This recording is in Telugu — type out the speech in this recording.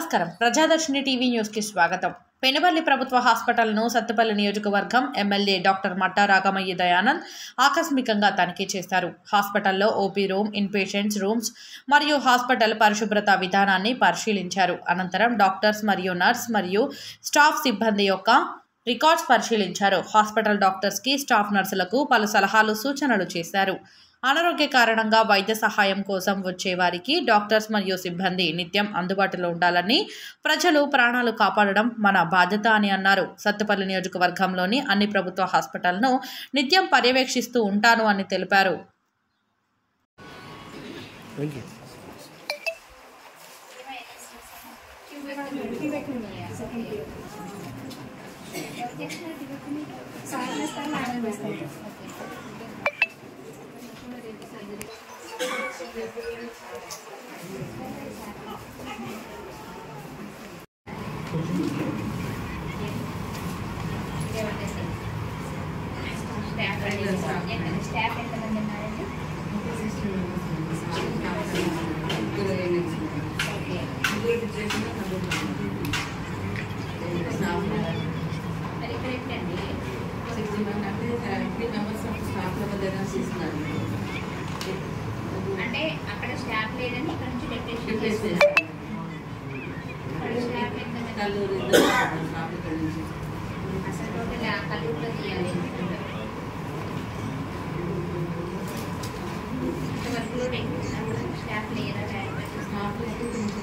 నమస్కారం ప్రజాదర్శిని టీవీ న్యూస్కి స్వాగతం పెనుబల్లి ప్రభుత్వ హాస్పిటల్ను సత్తుపల్లి నియోజకవర్గం ఎమ్మెల్యే డాక్టర్ మట్టా రాగమయ్య దయానంద్ ఆకస్మికంగా తనిఖీ చేశారు హాస్పిటల్లో ఓపీ రూమ్ ఇన్పేషెంట్స్ రూమ్స్ మరియు హాస్పిటల్ పరిశుభ్రత విధానాన్ని పరిశీలించారు అనంతరం డాక్టర్స్ మరియు నర్స్ మరియు స్టాఫ్ సిబ్బంది యొక్క రికార్డ్స్ పరిశీలించారు హాస్పిటల్ డాక్టర్స్కి స్టాఫ్ నర్సులకు పలు సలహాలు సూచనలు చేశారు అనారోగ్య కారణంగా వైద్య సహాయం కోసం వచ్చే వారికి డాక్టర్స్ మరియు సిబ్బంది నిత్యం అందుబాటులో ఉండాలని ప్రజలు ప్రాణాలు కాపాడడం మన బాధ్యత అని అన్నారు సత్తుపల్లి నియోజకవర్గంలోని అన్ని ప్రభుత్వ హాస్పిటల్ను నిత్యం పర్యవేక్షిస్తూ ఉంటాను అని తెలిపారు థ్యాంక్ యూ స్టాఫ్ ఎంతమంది ఉన్నారండి మరి ఇక్కడ ఎట్లండి అంటే అక్కడ స్టాఫ్ లేదని ఇక్కడ నుంచి డెకరేషన్ చేస్తున్నారు ఇక్కడ స్టాఫ్ ఎంతమంది అసలు టోటల్ ఆ కల్లూరులో తీయాలి ఇంతవరకు డెకరేషన్ స్టాఫ్ లేరా డైరెక్టర్